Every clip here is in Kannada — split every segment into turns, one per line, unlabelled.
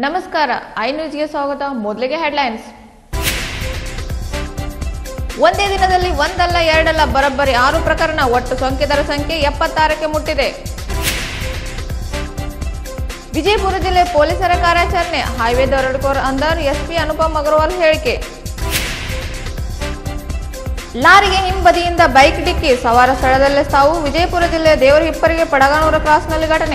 ನಮಸ್ಕಾರ ಐ ನ್ಯೂಸ್ಗೆ ಸ್ವಾಗತ ಮೊದಲಿಗೆ ಹೆಡ್ಲೈನ್ಸ್ ಒಂದೇ ದಿನದಲ್ಲಿ ಒಂದಲ್ಲ ಎರಡಲ್ಲ ಬರೋಬ್ಬರಿ ಆರು ಪ್ರಕರಣ ಒಟ್ಟು ಸೋಂಕಿತರ ಸಂಖ್ಯೆ ಎಪ್ಪತ್ತಾರಕ್ಕೆ ಮುಟ್ಟಿದೆ ವಿಜಯಪುರ ಜಿಲ್ಲೆ ಪೊಲೀಸರ ಕಾರ್ಯಾಚರಣೆ ಹೈವೇ ದರೋಡೆಕೋರ್ ಅಂದರ್ ಎಸ್ಪಿ ಅನುಪಮ್ ಅಗರ್ವಾಲ್ ಹೇಳಿಕೆ ಲಾರಿಗೆ ಹಿಂಬದಿಯಿಂದ ಬೈಕ್ ಡಿಕ್ಕಿ ಸವಾರ ಸ್ಥಳದಲ್ಲೇ ಸಾವು ವಿಜಯಪುರ ಜಿಲ್ಲೆ ದೇವರ ಹಿಪ್ಪರಿಗೆ ಪಡಗಾನೂರ ಕ್ರಾಸ್ನಲ್ಲಿ ಘಟನೆ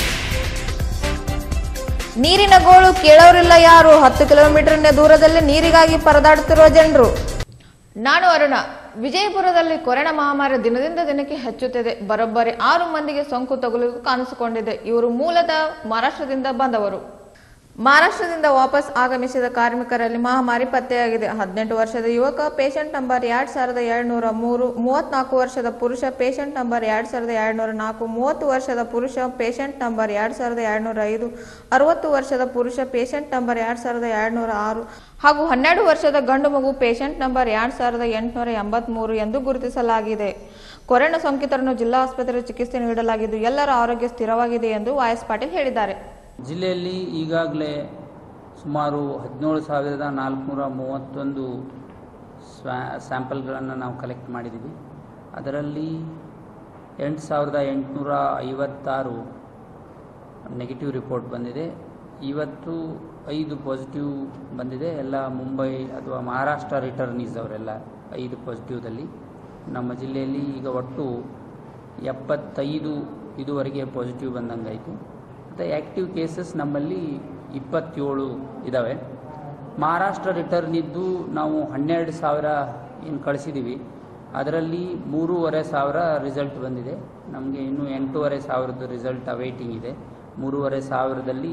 ನೀರಿನ ಗೋಳು ಕೇಳೋರಿಲ್ಲ ಯಾರು ಹತ್ತು ಕಿಲೋಮೀಟರ್ ದೂರದಲ್ಲಿ ನೀರಿಗಾಗಿ ಪರದಾಡುತ್ತಿರುವ ಜನರು ನಾನು ಅರುಣ ವಿಜಯಪುರದಲ್ಲಿ ಕೊರೋನಾ ಮಹಾಮಾರಿ ದಿನದಿಂದ ದಿನಕ್ಕೆ ಹೆಚ್ಚುತ್ತಿದೆ ಬರೋಬ್ಬರಿ ಆರು ಮಂದಿಗೆ ಸೋಂಕು ತಗುಲಿಗೂ ಕಾಣಿಸಿಕೊಂಡಿದೆ ಇವರು ಮೂಲತಃ ಮಹಾರಾಷ್ಟ್ರದಿಂದ ಬಂದವರು ಮಹಾರಾಷ್ಟ್ರದಿಂದ ವಾಪಸ್ ಆಗಮಿಸಿದ ಕಾರ್ಮಿಕರಲ್ಲಿ ಮಹಾಮಾರಿ ಪತ್ತೆಯಾಗಿದೆ ಹದಿನೆಂಟು ವರ್ಷದ ಯುವಕ ಪೇಷಂಟ್ ನಂಬರ್ ಎರಡ್ ಸಾವಿರದ ಎರಡ್ನೂರ ಮೂರು ಮೂವತ್ನಾಲ್ಕು ವರ್ಷದ ಪುರುಷ ಪೇಷಂಟ್ ನಂಬರ್ ಎರಡ್ ಸಾವಿರದ ಎರಡ್ನೂರ ನಾಲ್ಕು ಮೂವತ್ತು ವರ್ಷದ ಪುರುಷ ಪೇಷಂಟ್ ನಂಬರ್ ಎರಡ್ ಸಾವಿರದ ಎರಡ್ನೂರ ಐದು ಅರವತ್ತು ವರ್ಷದ ಪುರುಷ ಪೇಷಂಟ್ ನಂಬರ್ ಎರಡ್ ಸಾವಿರದ ಎರಡ್ನೂರ ಆರು ಹಾಗೂ ಹನ್ನೆರಡು ವರ್ಷದ ಗಂಡು ಮಗು ಪೇಷಂಟ್ ನಂಬರ್ ಎರಡ್ ಸಾವಿರದ ಎಂಟುನೂರ ಎಂಬತ್ಮೂರು ಎಂದು ಗುರುತಿಸಲಾಗಿದೆ ಕೊರೋನಾ ಸೋಂಕಿತರನ್ನು ಜಿಲ್ಲಾ ಆಸ್ಪತ್ರೆ ಚಿಕಿತ್ಸೆ ನೀಡಲಾಗಿದ್ದು ಎಲ್ಲರ ಆರೋಗ್ಯ ಸ್ಥಿರವಾಗಿದೆ ಎಂದು ವೈಎಸ್ ಪಾಟೀಲ್ ಹೇಳಿದ್ದಾರೆ
ಜಿಲ್ಲೆಯಲ್ಲಿ ಈಗಾಗಲೇ ಸುಮಾರು ಹದಿನೇಳು ಸಾವಿರದ ನಾಲ್ಕುನೂರ ಮೂವತ್ತೊಂದು ಸ್ವಾ ಸ್ಯಾಂಪಲ್ಗಳನ್ನು ನಾವು ಕಲೆಕ್ಟ್ ಮಾಡಿದ್ದೀವಿ ಅದರಲ್ಲಿ ಎಂಟು ಸಾವಿರದ ಎಂಟುನೂರ ಐವತ್ತಾರು ನೆಗೆಟಿವ್ ರಿಪೋರ್ಟ್ ಬಂದಿದೆ ಇವತ್ತು ಐದು ಪಾಸಿಟಿವ್ ಬಂದಿದೆ ಎಲ್ಲ ಮುಂಬೈ ಅಥವಾ ಮಹಾರಾಷ್ಟ್ರ ರಿಟರ್ನೀಸ್ ಅವರೆಲ್ಲ ಐದು ಪಾಸಿಟಿವ್ದಲ್ಲಿ ನಮ್ಮ ಜಿಲ್ಲೆಯಲ್ಲಿ ಈಗ ಒಟ್ಟು ಎಪ್ಪತ್ತೈದು ಇದುವರೆಗೆ ಪಾಸಿಟಿವ್ ಬಂದಂಗಾಯಿತು ಮತ್ತು ಆ್ಯಕ್ಟಿವ್ ಕೇಸಸ್ ನಮ್ಮಲ್ಲಿ ಇಪ್ಪತ್ತೇಳು ಇದ್ದಾವೆ ಮಹಾರಾಷ್ಟ್ರ ರಿಟರ್ನ್ ಇದ್ದು ನಾವು ಹನ್ನೆರಡು ಸಾವಿರ ಏನು ಕಳಿಸಿದ್ದೀವಿ ಅದರಲ್ಲಿ ಮೂರುವರೆ ಸಾವಿರ ರಿಸಲ್ಟ್ ಬಂದಿದೆ ನಮಗೆ ಇನ್ನೂ ಎಂಟೂವರೆ ಸಾವಿರದ ರಿಸಲ್ಟ್ ಅವೈಟಿಂಗ್ ಇದೆ ಮೂರುವರೆ ಸಾವಿರದಲ್ಲಿ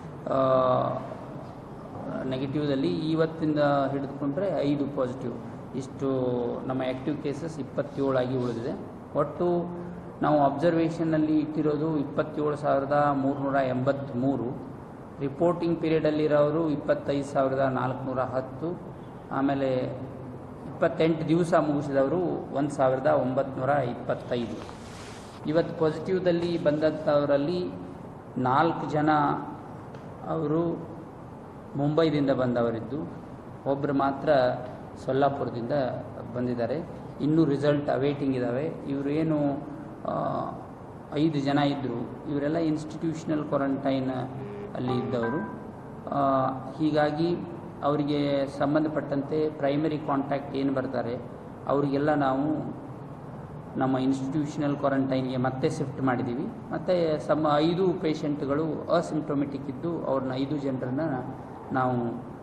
ನೆಗೆಟಿವ್ದಲ್ಲಿ ಇವತ್ತಿಂದ ಹಿಡಿದುಕೊಂಡ್ರೆ ಐದು ಪಾಸಿಟಿವ್ ಇಷ್ಟು ನಮ್ಮ ಆ್ಯಕ್ಟಿವ್ ಕೇಸಸ್ ಇಪ್ಪತ್ತೇಳಾಗಿ ಉಳಿದಿದೆ ಒಟ್ಟು ನಾವು ಅಬ್ಸರ್ವೇಷನ್ನಲ್ಲಿ ಇಟ್ಟಿರೋದು ಇಪ್ಪತ್ತೇಳು ಸಾವಿರದ ಮೂರುನೂರ ಎಂಬತ್ತ್ಮೂರು ರಿಪೋರ್ಟಿಂಗ್ ಪೀರಿಯಡಲ್ಲಿರೋರು ಇಪ್ಪತ್ತೈದು ಸಾವಿರದ ನಾಲ್ಕುನೂರ ಹತ್ತು ಆಮೇಲೆ ಇಪ್ಪತ್ತೆಂಟು ದಿವಸ ಮುಗಿಸಿದವರು ಒಂದು ಸಾವಿರದ ಒಂಬತ್ನೂರ ಇಪ್ಪತ್ತೈದು ಇವತ್ತು ಪಾಸಿಟಿವ್ದಲ್ಲಿ ಬಂದಂಥವರಲ್ಲಿ ನಾಲ್ಕು ಜನ ಅವರು ಮುಂಬೈದಿಂದ ಬಂದವರಿದ್ದು ಒಬ್ಬರು ಮಾತ್ರ ಸೊಲ್ಲಾಪುರದಿಂದ ಬಂದಿದ್ದಾರೆ ಇನ್ನೂ ರಿಸಲ್ಟ್ ಅವೈಟಿಂಗ್ ಇದ್ದಾವೆ ಇವರು ಏನು ಆ, ಐದು ಜನ ಇದ್ದರು ಇವರೆಲ್ಲ ಇನ್ಸ್ಟಿಟ್ಯೂಷನಲ್ ಕ್ವಾರಂಟೈನ್ ಅಲ್ಲಿ ಇದ್ದವರು ಆ, ಹೀಗಾಗಿ ಅವರಿಗೆ ಸಂಬಂಧಪಟ್ಟಂತೆ ಪ್ರೈಮರಿ ಕಾಂಟ್ಯಾಕ್ಟ್ ಏನು ಬರ್ತಾರೆ ಅವರಿಗೆಲ್ಲ ನಾವು ನಮ್ಮ ಇನ್ಸ್ಟಿಟ್ಯೂಷನಲ್ ಕ್ವಾರಂಟೈನ್ಗೆ ಮತ್ತೆ ಶಿಫ್ಟ್ ಮಾಡಿದ್ದೀವಿ ಮತ್ತು ಸಮ ಐದು ಪೇಷಂಟ್ಗಳು ಅಸಿಂಪ್ಟೊಮೆಟಿಕ್ ಇದ್ದು ಅವ್ರನ್ನ ಐದು ಜನರನ್ನ ನಾವು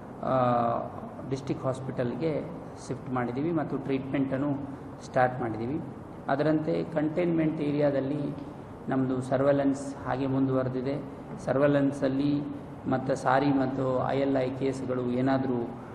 ಡಿಸ್ಟಿಕ್ ಹಾಸ್ಪಿಟಲ್ಗೆ ಶಿಫ್ಟ್ ಮಾಡಿದ್ದೀವಿ ಮತ್ತು ಟ್ರೀಟ್ಮೆಂಟನ್ನು ಸ್ಟಾರ್ಟ್ ಮಾಡಿದ್ದೀವಿ ಅದರಂತೆ ಕಂಟೈನ್ಮೆಂಟ್ ಏರಿಯಾದಲ್ಲಿ ನಮ್ಮದು ಸರ್ವೆಲೆನ್ಸ್ ಹಾಗೆ ಮುಂದುವರೆದಿದೆ ಸರ್ವೆಲೆನ್ಸಲ್ಲಿ ಮತ್ತು ಸಾರಿ ಮತ್ತು ಐ ಎಲ್ ಐ ಕೇಸ್ಗಳು ಏನಾದರೂ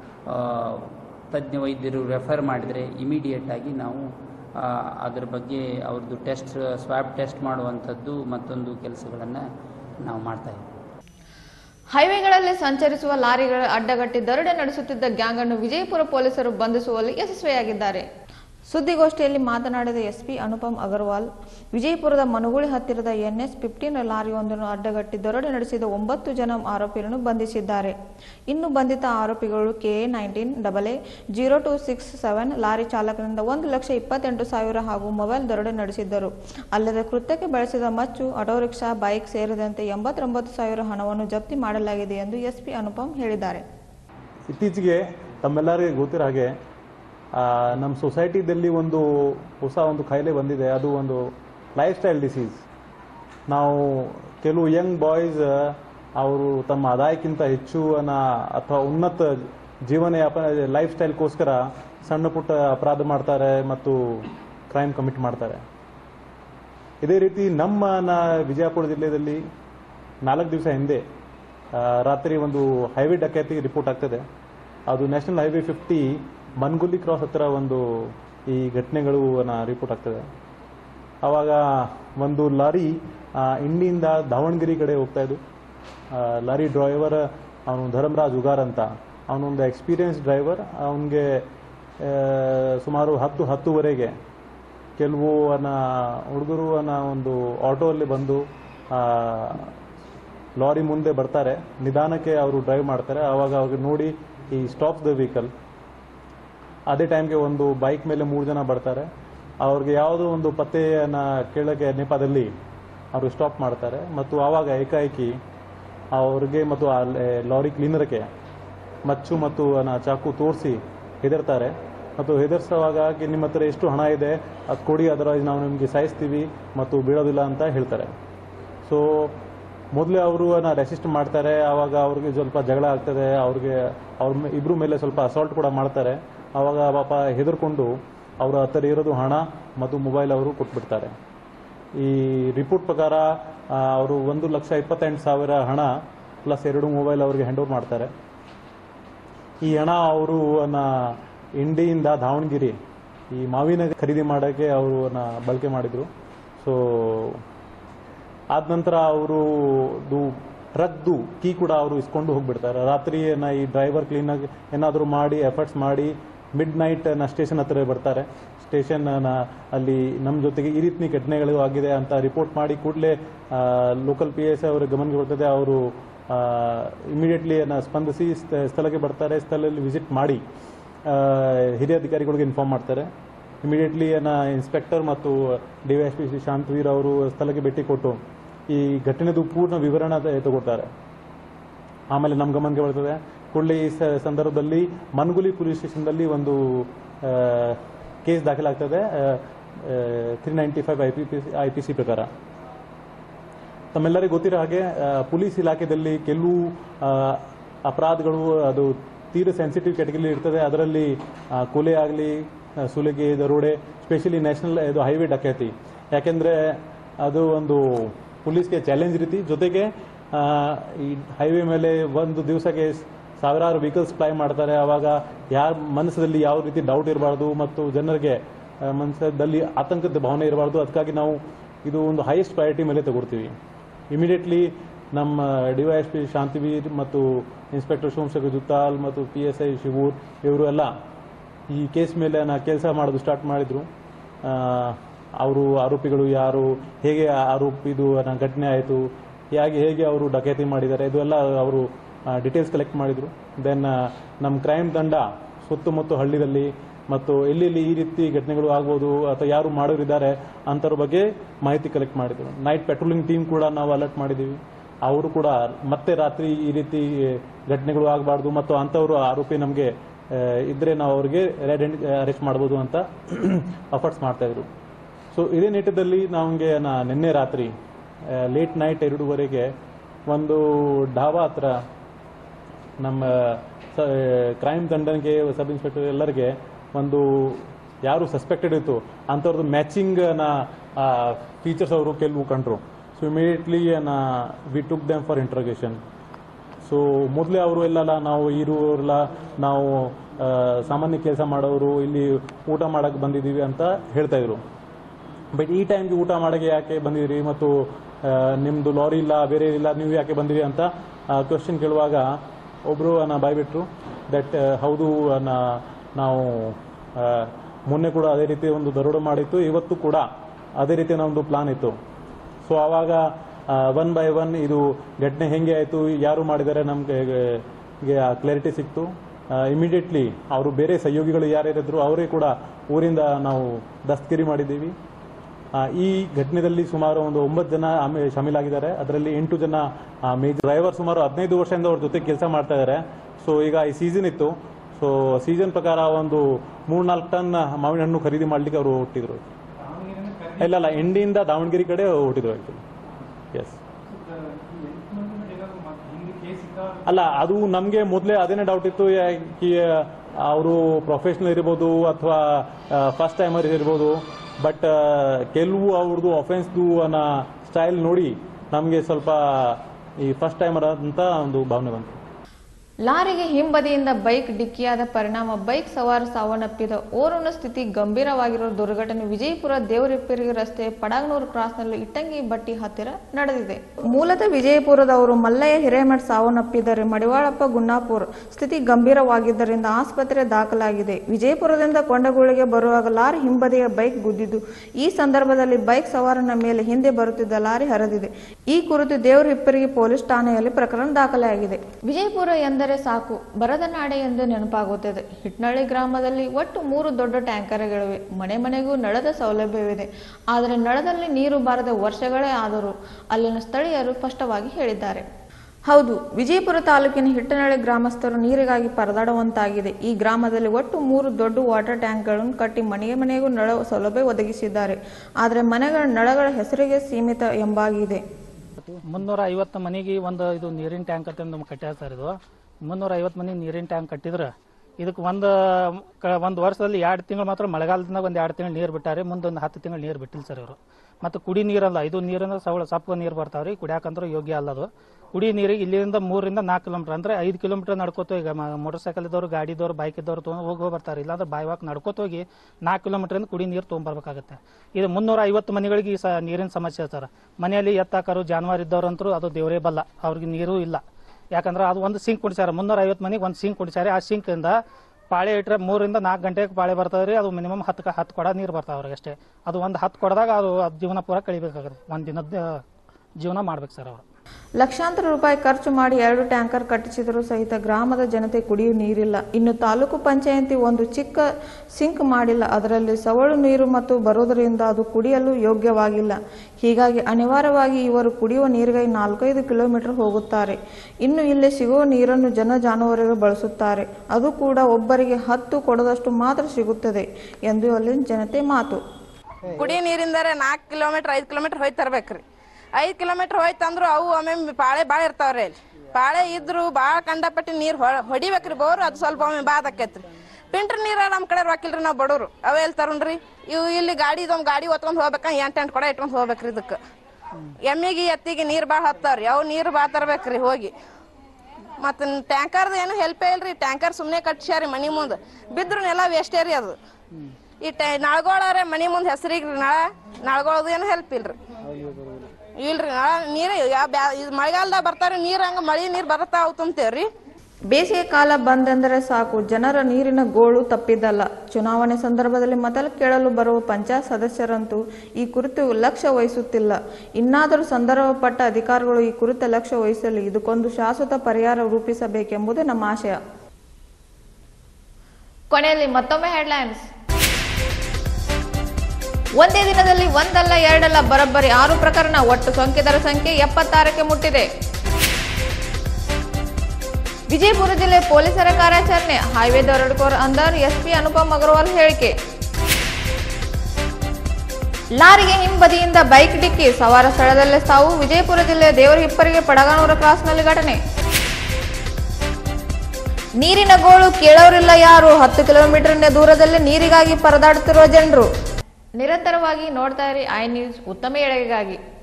ತಜ್ಞ ವೈದ್ಯರು ರೆಫರ್ ಮಾಡಿದರೆ ಇಮಿಡಿಯೇಟಾಗಿ ನಾವು ಆ, ಅದ್ರ ಬಗ್ಗೆ ಅವ್ರದ್ದು ಟೆಸ್ಟ್ ಸ್ವ್ಯಾಬ್ ಟೆಸ್ಟ್ ಮಾಡುವಂಥದ್ದು ಮತ್ತೊಂದು ಕೆಲಸಗಳನ್ನು ನಾವು ಮಾಡ್ತಾಯಿದ್ದೀವಿ
ಹೈವೇಗಳಲ್ಲಿ ಸಂಚರಿಸುವ ಲಾರಿಗಳ ಅಡ್ಡಗಟ್ಟಿ ದರೋಡೆ ನಡೆಸುತ್ತಿದ್ದ ಗ್ಯಾಂಗ್ ಅನ್ನು ವಿಜಯಪುರ ಪೊಲೀಸರು ಬಂಧಿಸುವಲ್ಲಿ ಯಶಸ್ವಿಯಾಗಿದ್ದಾರೆ ಸುದ್ದಿಗೋಷ್ಠಿಯಲ್ಲಿ ಮಾತನಾಡಿದ ಎಸ್ಪಿ ಅನುಪಮ್ ಅಗರ್ವಾಲ್ ವಿಜಯಪುರದ ಮನುಗುಳಿ ಹತ್ತಿರದ ಎನ್ಎಸ್ ಫಿಫ್ಟೀನ್ ಲಾರಿಯೊಂದನ್ನು ಅಡ್ಡಗಟ್ಟಿ ದರೋಡೆ ನಡೆಸಿದ ಒಂಬತ್ತು ಜನ ಆರೋಪಿಗಳನ್ನು ಬಂಧಿಸಿದ್ದಾರೆ ಇನ್ನು ಬಂಧಿತ ಆರೋಪಿಗಳು KA nineteen double A zero two six seven lorry ಚಾಲಕನಿಂದ ಒಂದು ಲಕ್ಷ ಇಪ್ಪತ್ತೆಂಟು ಸಾವಿರ ಹಾಗೂ ಮೊಬೈಲ್ ದರೋಡೆ ನಡೆಸಿದ್ದರು ಅಲ್ಲದೆ ಕೃತ್ಯಕ್ಕೆ ಬಳಸಿದ ಮಚ್ಚು ಆಟೋ ರಿಕ್ಷಾ ಬೈಕ್ ಸೇರಿದಂತೆ ಎಂಬತ್ತೊಂಬತ್ತು ಸಾವಿರ ಹಣವನ್ನು ಜಪ್ತಿ ಮಾಡಲಾಗಿದೆ ಎಂದು ಎಸ್ಪಿ ಅನುಪಮ್ ಹೇಳಿದ್ದಾರೆ
ಇತ್ತೀಚೆಗೆ ತಮ್ಮೆಲ್ಲರಿಗೆ ಗೊತ್ತಿರೋ ಹಾಗೆ ಆ, ನಮ್ಮ ಸೊಸೈಟಿದಲ್ಲಿ ಒಂದು ಹೊಸ ಒಂದು ಕಾಯಿಲೆ ಬಂದಿದೆ ಅದು ಒಂದು ಲೈಫ್ ಸ್ಟೈಲ್ ಡಿಸೀಸ್ ನಾವು ಕೆಲವು ಯಂಗ್ ಬಾಯ್ಸ್ ಅವರು ತಮ್ಮ ಆದಾಯಕ್ಕಿಂತ ಹೆಚ್ಚು ಅನ್ನ ಅಥವಾ ಉನ್ನತ ಜೀವನ ಯಾಪನ ಲೈಫ್ ಸ್ಟೈಲ್ಗೋಸ್ಕರ ಸಣ್ಣ ಪುಟ್ಟ ಅಪರಾಧ ಮಾಡ್ತಾರೆ ಮತ್ತು ಕ್ರೈಮ್ ಕಮಿಟ್ ಮಾಡ್ತಾರೆ ಇದೇ ರೀತಿ ನಮ್ಮ ನ- ವಿಜಯಪುರ ಜಿಲ್ಲೆಯಲ್ಲಿ ನಾಲ್ಕು ದಿವಸ ಹಿಂದೆ ಆ, ರಾತ್ರಿ ಒಂದು ಹೈವೇ ಡಕೈತಿ ರಿಪೋರ್ಟ್ ಆಗ್ತದೆ ಅದು national highway fifty Manguli cross ಹತ್ರ ಒಂದು ಈ ಘಟನೆಗಳು ರಿಪೋರ್ಟ್ ಆಗ್ತದೆ ಆವಾಗ ಒಂದು ಲಾರಿ ಆ, ಇಂಡಿಯಿಂದ ದಾವಣಗೆರೆ ಕಡೆ ಹೋಗ್ತಾ ಇದ್ದು ಆ, ಲಾರಿ ಡ್ರೈವರ್ ಅವನು ಧರ್ಮರಾಜ್ ಉಗಾರ್ ಅಂತ ಅವನೊಂದು ಎಕ್ಸ್ಪೀರಿಯನ್ಸ್ ಡ್ರೈವರ್ ಅವನಿಗೆ ಸುಮಾರು ಹತ್ತು ಹತ್ತುವರೆಗೆ ಕೆಲವು ಅನ್ನ ಹುಡುಗರು ಅನ್ನ ಒಂದು ಆಟೋ ಅಲ್ಲಿ ಬಂದು ಆ, ಲಾರಿ ಮುಂದೆ ಬರ್ತಾರೆ ನಿಧಾನಕ್ಕೆ ಅವರು ಡ್ರೈವ್ ಮಾಡ್ತಾರೆ ಆವಾಗ ಅವ್ರಿಗೆ ನೋಡಿ ಈ ಸ್ಟಾಪ್ಸ್ ದ ವೆಹಿಕಲ್ ಅದೇ ಟೈಮ್ಗೆ ಒಂದು ಬೈಕ್ ಮೇಲೆ ಮೂರು ಜನ ಬರ್ತಾರೆ ಅವ್ರಿಗೆ ಯಾವುದೋ ಒಂದು ಪತ್ತೆಯನ್ನ ಕೇಳಕ್ಕೆ ನೆಪದಲ್ಲಿ ಅವರು ಸ್ಟಾಪ್ ಮಾಡ್ತಾರೆ ಮತ್ತು ಆವಾಗ ಏಕಾಏಕಿ ಅವ್ರಿಗೆ ಮತ್ತು ಆ ಲಾರಿ ಕ್ಲೀನರ್ಗೆ ಮಚ್ಚು ಮತ್ತು ಅನ್ನ ಚಾಕು ತೋರಿಸಿ ಹೆದರ್ತಾರೆ ಮತ್ತು ಹೆದರ್ಸುವಾಗ ನಿಮ್ಮ ಹತ್ರ ಎಷ್ಟು ಹಣ ಇದೆ ಅದು ಕೊಡಿ ಅದರವೈಸ್ ನಾವು ನಿಮಗೆ ಸಾಯಿಸ್ತೀವಿ ಮತ್ತು ಬೀಳೋದಿಲ್ಲ ಅಂತ ಹೇಳ್ತಾರೆ ಸೊ ಮೊದಲೇ ಅವರು ರೆಸಿಸ್ಟ್ ಮಾಡ್ತಾರೆ ಆವಾಗ ಅವ್ರಿಗೆ ಸ್ವಲ್ಪ ಜಗಳ ಆಗ್ತದೆ ಅವ್ರಿಗೆ ಅವ್ರ ಮೇ- ಇಬ್ರು ಮೇಲೆ ಸ್ವಲ್ಪ ಅಸಾಲ್ಟ್ ಕೂಡ ಮಾಡ್ತಾರೆ ಆವಾಗ ಪಾಪ ಹೆದರ್ಕೊಂಡು ಅವರ ಹತ್ತಿರ ಇರೋದು ಹಣ ಮತ್ತು ಮೊಬೈಲ್ ಅವರು ಕೊಟ್ಬಿಡ್ತಾರೆ ಈ ರಿಪೋರ್ಟ್ ಪ್ರಕಾರ ಆ, ಅವರು ಒಂದು ಲಕ್ಷ ಇಪ್ಪತ್ತೆಂಟು ಸಾವಿರ ಹಣ ಪ್ಲಸ್ ಎರಡು ಮೊಬೈಲ್ ಅವರಿಗೆ ಹ್ಯಾಂಡ್ ಓವರ್ ಮಾಡ್ತಾರೆ ಈ ಹಣ ಅವರು ಇಂಡಿಯಿಂದ ದಾವಣಗೆರೆ ಈ ಮಾವಿನ ಖರೀದಿ ಮಾಡೋಕ್ಕೆ ಅವರು ಬಳಕೆ ಮಾಡಿದ್ರು ಸೊ ಆದ ನಂತರ ಅವರು ಟ್ರಕ್ದು ಕೀ ಕೂಡ ಅವರು ಇಸ್ಕೊಂಡು ಹೋಗ್ಬಿಡ್ತಾರೆ ರಾತ್ರಿ ಏನ ಈ ಡ್ರೈವರ್ ಕ್ಲೀನಾಗಿ ಏನಾದರೂ ಮಾಡಿ ಎಫರ್ಟ್ಸ್ ಮಾಡಿ ಮಿಡ್ ನೈಟ್ ನ ಸ್ಟೇಷನ್ ಹತ್ರ ಬರ್ತಾರೆ ಸ್ಟೇಷನ್ ಅಲ್ಲಿ ನಮ್ಮ ಜೊತೆಗೆ ಈ ರೀತಿ ಘಟನೆಗಳು ಆಗಿದೆ ಅಂತ ರಿಪೋರ್ಟ್ ಮಾಡಿ ಕೂಡಲೇ ಲೋಕಲ್ ಪಿ ಎಸ್ ಅವರ ಗಮನಕ್ಕೆ ಬರ್ತದೆ ಅವರು ಇಮಿಡಿಯೇಟ್ಲಿ ಸ್ಪಂದಿಸಿ ಸ್ಥ- ಸ್ಥಳಕ್ಕೆ ಬರ್ತಾರೆ ಸ್ಥಳದಲ್ಲಿ ವಿಸಿಟ್ ಮಾಡಿ ಆ, ಹಿರಿಯ ಅಧಿಕಾರಿಗಳಿಗೆ ಇನ್ಫಾರ್ಮ್ ಮಾಡ್ತಾರೆ ಇಮಿಡಿಯೇಟ್ಲಿ ಏನ ಇನ್ಸ್ಪೆಕ್ಟರ್ ಮತ್ತು ಡಿವೈಎಸ್ಪಿ ಶ್ರೀ ಶಾಂತವೀರ್ ಅವರು ಸ್ಥಳಕ್ಕೆ ಭೇಟಿ ಕೊಟ್ಟು ಈ ಘಟನೆದು ಪೂರ್ಣ ವಿವರಣ ತ- ತಗೊಳ್ತಾರೆ ಆಮೇಲೆ ನಮ್ಮ ಗಮನಕ್ಕೆ ಬರ್ತದೆ ಕೂಡಲೇ ಈ ಸ- ಸಂದರ್ಭದಲ್ಲಿ ಮನ್ಗುಲಿ ಪೊಲೀಸ್ ಸ್ಟೇಷನ್ದಲ್ಲಿ ಒಂದು ಕೇಸ್ ದಾಖಲಾಗ್ತದೆ three ninety five I P I P C ಪ್ರಕಾರ ತಮ್ಮೆಲ್ಲರಿಗೂ ಗೊತ್ತಿರೋ ಹಾಗೆ ಆ, ಪೊಲೀಸ್ ಇಲಾಖೆಯಲ್ಲಿ ಕೆಲವು ಆ, ಅಪರಾಧಗಳು ಅದು ತೀರ ಸೆನ್ಸಿಟಿವ್ ಕ್ಯಾಟಗರಿ ಇರ್ತದೆ ಅದರಲ್ಲಿ ಆ, ಕೊಲೆ ಆಗಲಿ ಸುಲಿಗೆ ದರೋಡೆ ಸ್ಪೆಷಲಿ ನ್ಯಾಷನಲ್ ಇದು ಹೈವೇ ಡಕೈತಿ ಯಾಕೆಂದ್ರೆ ಅದು ಒಂದು ಪೊಲೀಸ್ಗೆ ಚಾಲೆಂಜ್ ರೀತಿ ಜೊತೆಗೆ ಆ, ಈ ಹೈವೇ ಮೇಲೆ ಒಂದು ದಿವಸಕ್ಕೆ ಸಾವಿರಾರು ವೆಹಿಕಲ್ಸ್ ಫ್ಲೈ ಮಾಡ್ತಾರೆ ಅವಾಗ ಯಾರ ಮನಸ್ಸಲ್ಲಿ ಯಾವ ರೀತಿ ಡೌಟ್ ಇರಬಾರ್ದು ಮತ್ತು ಜನರಿಗೆ ಆ, ಮನಸ್ಸದಲ್ಲಿ ಆತಂಕದ ಭಾವನೆ ಇರಬಾರ್ದು ಅದಕ್ಕಾಗಿ ನಾವು ಇದು ಒಂದು ಹೈಯೆಸ್ಟ್ ಪ್ರಯಾರಿಟಿ ಮೇಲೆ ತಗೊಳ್ತೀವಿ ಇಮಿಡಿಯೇಟ್ಲಿ ನಮ್ಮ ಡಿವೈಎಸ್ಪಿ ಶಾಂತಿವೀರ್ ಮತ್ತು ಇನ್ಸ್ಪೆಕ್ಟರ್ ಸೋಮಶೇಖರ್ ಜುತ್ತಾಲ್ ಮತ್ತು ಪಿ ಎಸ್ ಐ ಶಿವೂರ್ ಇವರು ಎಲ್ಲ ಈ ಕೇಸ್ ಮೇಲೆ ನಾ ಕೆಲಸ ಮಾಡೋದು ಸ್ಟಾರ್ಟ್ ಮಾಡಿದ್ರು ಅವರು ಆರೋಪಿಗಳು ಯಾರು ಹೇಗೆ ಆರೋಪಿದು ನ- ಘಟನೆ ಆಯಿತು ಹೇಗೆ ಹೇಗೆ ಅವರು ಡಕೈತಿ ಮಾಡಿದ್ದಾರೆ ಇದು ಎಲ್ಲ ಅವರು ಡೀಟೇಲ್ಸ್ ಕಲೆಕ್ಟ್ ಮಾಡಿದ್ರು ದೆನ್ ನಮ್ಮ ಕ್ರೈಮ್ ತಂಡ ಸುತ್ತಮುತ್ತ ಹಳ್ಳಿದಲ್ಲಿ ಮತ್ತು ಎಲ್ಲೆಲ್ಲಿ ಈ ರೀತಿ ಘಟನೆಗಳು ಆಗ್ಬೋದು ಅಥವಾ ಯಾರು ಮಾಡೋರಿದ್ದಾರೆ ಅಂಥವ್ರ ಬಗ್ಗೆ ಮಾಹಿತಿ ಕಲೆಕ್ಟ್ ಮಾಡಿದ್ರು ನೈಟ್ ಪೆಟ್ರೋಲಿಂಗ್ ಟೀಮ್ ಕೂಡ ನಾವು ಅಲರ್ಟ್ ಮಾಡಿದ್ದೀವಿ ಅವರು ಕೂಡ ಮತ್ತೆ ರಾತ್ರಿ ಈ ರೀತಿ ಘಟನೆಗಳು ಆಗಬಾರ್ದು ಮತ್ತು ಅಂಥವ್ರು ಆರೋಪಿ ನಮಗೆ ಇದ್ರೆ ನಾವು ಅವ್ರಿಗೆ ರೆಡ್ ಹ್ಯಾಂಡ್ ಅರೆಸ್ಟ್ ಮಾಡ್ಬೋದು ಅಂತ ಅಫರ್ಟ್ಸ್ ಮಾಡ್ತಾ ಇದ್ರು ಸೊ ಇದೇ ನಿಟ್ಟಿನಲ್ಲಿ ನಮಗೆ ನಿನ್ನೆ ರಾತ್ರಿ ಲೇಟ್ ನೈಟ್ ಎರಡೂವರೆಗೆ ಒಂದು ಢಾಬಾ ಹತ್ರ ನಮ್ಮ ಕ್ರೈಮ್ ತಂಡಕ್ಕೆ ಸಬ್ ಇನ್ಸ್ಪೆಕ್ಟರ್ ಎಲ್ಲರಿಗೆ ಒಂದು ಯಾರು ಸಸ್ಪೆಕ್ಟೆಡ್ ಇತ್ತು ಅಂಥವ್ರದ್ದು ಮ್ಯಾಚಿಂಗ್ ನ ಫೀಚರ್ಸ್ ಅವರು ಕೆಲವು ಕಂಡ್ರು so immediately we took them for interrogation so ಮೊದಲೇ ಅವರು ಎಲ್ಲಲ್ಲ ನಾವು ಇರುವರೆಲ್ಲ ನಾವು ಆ, ಸಾಮಾನ್ಯ ಕೆಲಸ ಮಾಡೋರು ಇಲ್ಲಿ ಊಟ ಮಾಡಕ್ಕೆ ಬಂದಿದ್ದೀವಿ ಅಂತ ಹೇಳ್ತಾ ಇದ್ರು ಬಟ್ ಈ ಟೈಮ್ಗೆ ಊಟ ಮಾಡಕ್ಕೆ ಯಾಕೆ ಬಂದಿದ್ರಿ ಮತ್ತು ಆ, ನಿಮ್ದು ಲಾರಿ ಇಲ್ಲ ಬೇರೆ ಇಲ್ಲ ನೀವು ಯಾಕೆ ಬಂದಿರಿ ಅಂತ ಕ್ವಶನ್ ಕೇಳುವಾಗ ಒಬ್ರು ನಾ ಬಾಯ್ಬಿಟ್ರು ದಟ್ ಹೌದು ನಾ- ನಾವು ಆ, ಮೊನ್ನೆ ಕೂಡ ಅದೇ ರೀತಿ ಒಂದು ದರೋಡೆ ಮಾಡಿತ್ತು ಇವತ್ತು ಕೂಡ ಅದೇ ರೀತಿ ನಮ್ಮದು ಪ್ಲಾನ್ ಇತ್ತು ಸೊ ಆವಾಗ ಒನ್ ಬೈ ಒನ್ ಇದು ಘಟನೆ ಹೆಂಗೆ ಆಯಿತು ಯಾರು ಮಾಡಿದ್ದಾರೆ ನಮಗೆ ಕ್ಲಾರಿಟಿ ಸಿಕ್ತು ಇಮಿಡಿಯೇಟ್ಲಿ ಅವರು ಬೇರೆ ಸಹಯೋಗಿಗಳು ಯಾರ್ಯಾರಿದ್ರು ಅವರೇ ಕೂಡ ಊರಿಂದ ನಾವು ದಸ್ತಗಿರಿ ಮಾಡಿದ್ದೀವಿ ಆ, ಈ ಘಟನೆಯಲ್ಲಿ ಸುಮಾರು ಒಂದು ಒಂಬತ್ತು ಜನ ಆಮೆ- ಶಾಮೀಲಾಗಿದ್ದಾರೆ ಅದರಲ್ಲಿ ಎಂಟು ಜನ ಮೇಜರ್ ಡ್ರೈವರ್ ಸುಮಾರು ಹದಿನೈದು ವರ್ಷದಿಂದ ಅವ್ರ ಜೊತೆ ಕೆಲಸ ಮಾಡ್ತಾ ಇದ್ದಾರೆ ಸೊ ಈಗ ಈ ಸೀಸನ್ ಇತ್ತು ಸೊ ಸೀಸನ್ ಪ್ರಕಾರ ಒಂದು ಮೂರ್ನಾಲ್ಕು ಟನ್ ಮಾವಿನ ಹಣ್ಣು ಖರೀದಿ ಮಾಡ್ಲಿಕ್ಕೆ ಅವರು ಹೊಟ್ಟಿದ್ರು ಇಲ್ಲ ಇಲ್ಲ ಎಂಡಿಯಿಂದ ದಾವಣಗೆರೆ ಕಡೆ ಹೊಟ್ಟಿದ್ರು ಆಕ್ಚುಲಿ ಎಸ್ ಅಲ್ಲ ಅದು ನಮಗೆ ಮೊದಲೇ ಅದೇನೇ ಡೌಟ್ ಇತ್ತು ಅವರು ಪ್ರೊಫೆಷನಲ್ ಇರ್ಬೋದು ಅಥವಾ ಫಸ್ಟ್ ಟೈಮರ್ ಇರ್ಬೋದು ಬಟ್ ಕೆಲವು ಅವ್ರದ್ದು ಅಫೆನ್ಸ್ದು ಅನ್ನೋ ಸ್ಟೈಲ್ ನೋಡಿ ನಮಗೆ ಸ್ವಲ್ಪ ಈ ಫಸ್ಟ್ ಟೈಮರ್ ಅಂತ ಒಂದು ಭಾವನೆ ಬಂತು
ಲಾರಿಗೆ ಹಿಂಬದಿಯಿಂದ ಬೈಕ್ ಡಿಕ್ಕಿಯಾದ ಪರಿಣಾಮ ಬೈಕ್ ಸವಾರ ಸಾವನ್ನಪ್ಪಿದ ಓರ್ವನ ಸ್ಥಿತಿ ಗಂಭೀರವಾಗಿರುವ ದುರ್ಘಟನೆ ವಿಜಯಪುರ ದೇವರಿಪ್ಪರಿಗೆ ರಸ್ತೆ ಪಡಾಗ್ನೂರು ಕ್ರಾಸ್ನಲ್ಲಿ ಇಟ್ಟಂಗಿ ಬಟ್ಟಿ ಹತ್ತಿರ ನಡೆದಿದೆ ಮೂಲತಃ ವಿಜಯಪುರದವರು ಮಲ್ಲಯ್ಯ ಹಿರೇಮಠ್ ಸಾವನ್ನಪ್ಪಿದರೆ ಮಡಿವಾಳಪ್ಪ ಗುನ್ನಾಪುರ್ ಸ್ಥಿತಿ ಗಂಭೀರವಾಗಿದ್ದರಿಂದ ಆಸ್ಪತ್ರೆ ದಾಖಲಾಗಿದೆ ವಿಜಯಪುರದಿಂದ ಕೊಂಡಗುಳಿಗೆ ಬರುವಾಗ ಲಾರಿ ಹಿಂಬದಿಯ ಬೈಕ್ ಗುದ್ದಿದ್ದು ಈ ಸಂದರ್ಭದಲ್ಲಿ ಬೈಕ್ ಸವಾರನ ಮೇಲೆ ಹಿಂದೆ ಬರುತ್ತಿದ್ದ ಲಾರಿ ಹರಿದಿದೆ ಈ ಕುರಿತು ದೇವರಿಪ್ಪರಿಗೆ ಪೊಲೀಸ್ ಠಾಣೆಯಲ್ಲಿ ಪ್ರಕರಣ ದಾಖಲಾಗಿದೆ ವಿಜಯಪುರ ಎಂದರೆ ಸಾಕು ಬರದ ನಾಡೆ ಎಂದು ನೆನಪಾಗುತ್ತದೆ ಹಿಟ್ನಳ್ಳಿ ಗ್ರಾಮದಲ್ಲಿ ಒಟ್ಟು ಮೂರು ದೊಡ್ಡ ಟ್ಯಾಂಕರ್ಗಳಿವೆ ಮನೆ ಮನೆಗೂ ನಳದ ಸೌಲಭ್ಯವಿದೆ ಆದರೆ ನಳದಲ್ಲಿ ನೀರು ಬಾರದ ವರ್ಷಗಳೇ ಆದರೂ ಅಲ್ಲಿನ ಸ್ಥಳೀಯರು ಸ್ಪಷ್ಟವಾಗಿ ಹೇಳಿದ್ದಾರೆ ಹೌದು ವಿಜಯಪುರ ತಾಲೂಕಿನ ಹಿಟ್ಟನಳ್ಳಿ ಗ್ರಾಮಸ್ಥರು ನೀರಿಗಾಗಿ ಪರದಾಡುವಂತಾಗಿದೆ ಈ ಗ್ರಾಮದಲ್ಲಿ ಒಟ್ಟು ಮೂರು ದೊಡ್ಡ ವಾಟರ್ ಟ್ಯಾಂಕ್ಗಳನ್ನು ಕಟ್ಟಿ ಮನೆಗೆ ಮನೆಗೂ ನಳ ಸೌಲಭ್ಯ ಒದಗಿಸಿದ್ದಾರೆ ಆದರೆ ಮನೆಗಳ ನಳಗಳ ಹೆಸರಿಗೆ ಸೀಮಿತ ಎಂಬಾಗಿದೆ
ಮುನ್ನೂರ ಐವತ್ತು ಮನೆಗೆ ಒಂದು ಇದು ನೀರಿನ ಟ್ಯಾಂಕ್ ಅಂತ ನಮ್ಗೆ ಕಟ್ಟ್ಯಾರ ಸರ್ ಇದು ಮುನ್ನೂರ ಐವತ್ತು ಮನೆಗೆ ನೀರಿನ ಟ್ಯಾಂಕ್ ಕಟ್ಟಿದ್ರೆ ಇದಕ್ಕೆ ಒಂದು ಕ- ಒಂದು ವರ್ಷದಲ್ಲಿ ಎರಡು ತಿಂಗಳು ಮಾತ್ರ ಮಳೆಗಾಲದಿಂದ ಒಂದು ಎರಡು ತಿಂಗಳು ನೀರು ಬಿಟ್ಟಾರೆ ಮುಂದೆ ಒಂದು ಹತ್ತು ತಿಂಗಳು ನೀರು ಬಿಟ್ಟಿಲ್ಲ ಸರ್ ಇವರು ಮತ್ತು ಕುಡಿ ನೀರಲ್ಲ ಇದು ನೀರಿಂದ ಸವಳ ಸಪ್ಪ ನೀರು ಬರ್ತಾವ್ರಿ ಕುಡಿಯಾಕಂದ್ರೆ ಯೋಗ್ಯ ಅಲ್ಲ ಅದು ಕುಡಿ ನೀರಿಗೆ ಇಲ್ಲಿಂದ ಮೂರರಿಂದ ನಾಲ್ಕು ಕಿಲೋಮೀಟರ್ ಅಂದ್ರೆ ಐದು ಕಿಲೋಮೀಟರ್ ನಡ್ಕೋತ ಈಗ ಮೋಟರ್ ಸೈಕಲ್ ಇದ್ದವ್ರು ಗಾಡಿ ಇದ್ದವ್ರು ಬೈಕ್ ಇದ್ದವ್ರು ತೊಗೊಂಡು ಹೋಗಿ ಬರ್ತಾರೆ ಇಲ್ಲಾಂದ್ರೆ ಬಾಯ್ವಾಕ್ ನಡ್ಕೋತ ಹೋಗಿ ನಾಲ್ಕು ಕಿಲೋಮೀಟರ್ ಕುಡಿ ನೀರು ತೊಗೊಂಬರ್ಬೇಕಾಗತ್ತೆ ಇದು ಮುನ್ನೂರ ಐವತ್ತು ಮನೆಗಳಿಗೆ ಈ ಸ ನೀರಿನ ಸಮಸ್ಯೆ ಸರ್ ಮನೆಯಲ್ಲಿ ಎತ್ತಾಕರು ಜಾನುವಾರು ಇದ್ದವ್ರಂತರೂ ಅದು ದೇವರೇ ಬಲ್ಲ ಅವ್ರಿಗೆ ನೀರು ಇಲ್ಲ ಯಾಕಂದ್ರೆ ಅದು ಒಂದು ಸಿಂಕ್ ಕುಡಿಸ್ಯಾರ ಮುನ್ನೂರ ಐವತ್ತು ಮನೆಗೆ ಒಂದು ಸಿಂಕ್ ಕುಡಿಸ್ಯಾರ ಆ ಸಿಂಕಿಂದ ಪಾಳೆ ಇಟ್ಟರೆ ಮೂರಿಂದ ನಾಲ್ಕು ಗಂಟೆಗೆ ಪಾಳೆ ಬರ್ತದೆ ರೀ ಅದು ಮಿನಿಮಮ್ ಹತ್ತು ಹತ್ತು ಕೊಡ ನೀರು ಬರ್ತಾವೆ ಅವ್ರಿಗೆ ಅಷ್ಟೇ ಅದು ಒಂದು ಹತ್ತು ಕೊಡದಾಗ ಅದು ಅದ್ ಜೀವನ ಪೂರ ಕಳಿಬೇಕಾಗುತ್ತೆ ಒಂದು ದಿನದ ಜೀವನ ಮಾಡ್ಬೇಕು ಸರ್ ಅವರು
ಲಕ್ಷಾಂತರ ರೂಪಾಯಿ ಖರ್ಚು ಮಾಡಿ ಎರಡು ಟ್ಯಾಂಕರ್ ಕಟ್ಟಿಸಿದರೂ ಸಹಿತ ಗ್ರಾಮದ ಜನತೆ ಕುಡಿಯುವ ನೀರಿಲ್ಲ ಇನ್ನು ತಾಲೂಕು ಪಂಚಾಯತಿ ಒಂದು ಚಿಕ್ಕ ಸಿಂಕ್ ಮಾಡಿಲ್ಲ ಅದರಲ್ಲಿ ಸವಳು ನೀರು ಮತ್ತು ಬರುವುದರಿಂದ ಅದು ಕುಡಿಯಲು ಯೋಗ್ಯವಾಗಿಲ್ಲ ಹೀಗಾಗಿ ಅನಿವಾರ್ಯವಾಗಿ ಇವರು ಕುಡಿಯುವ ನೀರಿಗಾಗಿ ನಾಲ್ಕೈದು ಕಿಲೋಮೀಟರ್ ಹೋಗುತ್ತಾರೆ ಇನ್ನು ಇಲ್ಲಿ ಸಿಗುವ ನೀರನ್ನು ಜನ ಜಾನುವಾರುಗಳು ಬಳಸುತ್ತಾರೆ ಅದು ಕೂಡ ಒಬ್ಬರಿಗೆ ಹತ್ತು ಕೊಡದಷ್ಟು ಮಾತ್ರ ಸಿಗುತ್ತದೆ ಎಂದು ಅಲ್ಲಿನ ಜನತೆ ಮಾತು
ಕುಡಿ ನೀರಿಂದರೆ ನಾಲ್ಕು ಕಿಲೋಮೀಟರ್ ಐದು ಕಿಲೋಮೀಟರ್ ಹೋಯ್ತು ತರ್ಬೇಕ್ರಿ ಐದು ಕಿಲೋಮೀಟರ್ ಹೋಯ್ತು ಅಂದ್ರು ಅವು ಒಮ್ಮೆ ಪಾಳೆ ಭಾಳ ಇರ್ತಾವ್ರಿ ಅಲ್ಲಿ ಪಾಳೆ ಇದ್ರು ಭಾಳ ಕಂಡಪಟ್ಟಿ ನೀರು ಹೊಡಿಬೇಕ್ರಿ ಬೋರು ಅದು ಸ್ವಲ್ಪ ಒಮ್ಮೆ ಬಾದ್ ಆಕೈತ್ರಿ ಪಿಂಟ್ರ್ ನೀರ ನಮ್ಮ ಕಡೆ ರೊಕ್ಕಿಲ್ರಿ ನಾವು ಬಡವ್ರು ಅವೇ ಎಲ್ಲಿ ತರುಣ್ರಿ ಇವು ಇಲ್ಲಿ ಗಾಡಿ ಇದೊಂದು ಗಾಡಿ ಒತ್ಕೊಂಡ್ ಹೋಗ್ಬೇಕ ಎಂಟು ಎಂಟು ಕೊಡ ಇಟ್ಕೊಂಡ್ ಹೋಗ್ಬೇಕ್ರಿ ಇದಕ್ಕೆ ಎಮ್ಮಿಗೆ ಎತ್ತಿಗೆ ನೀರು ಭಾಳ ಹತ್ತಾವ್ರಿ ಅವು ನೀರು ಭಾಳ ತರ್ಬೇಕ್ರಿ ಹೋಗಿ ಮತ್ತು ಟ್ಯಾಂಕರ್ದು ಏನು ಹೆಲ್ಪೇ ಇಲ್ರಿ ಟ್ಯಾಂಕರ್ ಸುಮ್ಮನೆ ಕಟ್ಸ್ಯಾರಿ ಮನಿ ಮುಂದೆ ಬಿದ್ರು ನೆಲ ವೇಸ್ಟೇ ರೀ ಅದು ಈ ಟೈ ನಳಗೋಳಾರೆ ಮನಿ ಮುಂದೆ ಹೆಸರಿಗೆ ನಳ ನಳಗೋಳದು ಏನು ಹೆಲ್ಪ್ ಇಲ್ರಿ ಇಲ್ರಿ ನಳ ನೀರು ಯಾವ ಬ್ಯಾ ಇದು ಮಳೆಗಾಲದಾಗ ಬರ್ತಾವ್ರಿ ನೀರು ಹಂಗ ಮಳಿ ನೀರು ಬರತ್ತಾ ಅವು ತುಂಬ್ತೇವ್ರಿ
ಬೇಸಿಗೆ ಕಾಲ ಬಂದೆಂದರೆ ಸಾಕು ಜನರ ನೀರಿನ ಗೋಳು ತಪ್ಪಿದ್ದಲ್ಲ ಚುನಾವಣೆ ಸಂದರ್ಭದಲ್ಲಿ ಮತ ಕೇಳಲು ಬರುವ ಪಂಚಾಯತ್ ಸದಸ್ಯರಂತೂ ಈ ಕುರಿತು ಲಕ್ಷ್ಯ ವಹಿಸುತ್ತಿಲ್ಲ ಇನ್ನಾದರೂ ಸಂದರ್ಭಪಟ್ಟ ಅಧಿಕಾರಿಗಳು ಈ ಕುರಿತ ಲಕ್ಷ್ಯ ವಹಿಸಲಿ ಇದಕ್ಕೊಂದು ಶಾಶ್ವತ ಪರಿಹಾರ ರೂಪಿಸಬೇಕೆಂಬುದೇ ನಮ್ಮ ಆಶಯ ಕೊನೆಯಲ್ಲಿ ಮತ್ತೊಮ್ಮೆ ಹೆಡ್ಲೈನ್ಸ್ ಒಂದೇ ದಿನದಲ್ಲಿ ಒಂದಲ್ಲ ಎರಡಲ್ಲ ಬರೋಬ್ಬರಿ ಆರು ಪ್ರಕರಣ ಒಟ್ಟು ಸೋಂಕಿತರ ಸಂಖ್ಯೆ ಎಪ್ಪತ್ತಾರಕ್ಕೆ ಮುಟ್ಟಿದೆ ವಿಜಯಪುರ ಜಿಲ್ಲೆ ಪೊಲೀಸರ ಕಾರ್ಯಾಚರಣೆ ಹೈವೇ ದರೋಡೆಕೋರ್ ಅಂದರ್ ಎಸ್ಪಿ ಅನುಪಮ್ ಅಗರ್ವಾಲ್ ಹೇಳಿಕೆ ಲಾರಿಗೆ ಹಿಂಬದಿಯಿಂದ ಬೈಕ್ ಡಿಕ್ಕಿ ಸವಾರ ಸ್ಥಳದಲ್ಲೇ ಸಾವು ವಿಜಯಪುರ ಜಿಲ್ಲೆಯ ದೇವರ ಹಿಪ್ಪರಿಗೆ ಪಡಗಾನೂರ ಕ್ರಾಸ್ನಲ್ಲಿ ಘಟನೆ ನೀರಿನ ಗೋಳು ಕೇಳೋರಿಲ್ಲ ಯಾರು ಹತ್ತು ಕಿಲೋಮೀಟರ್ನ ದೂರದಲ್ಲಿ ನೀರಿಗಾಗಿ ಪರದಾಡುತ್ತಿರುವ ಜನರು ನಿರಂತರವಾಗಿ ನೋಡ್ತಾ ಇರಿ ಐ ನ್ಯೂಸ್ ಉತ್ತಮ ಏಳಿಗೆಗಾಗಿ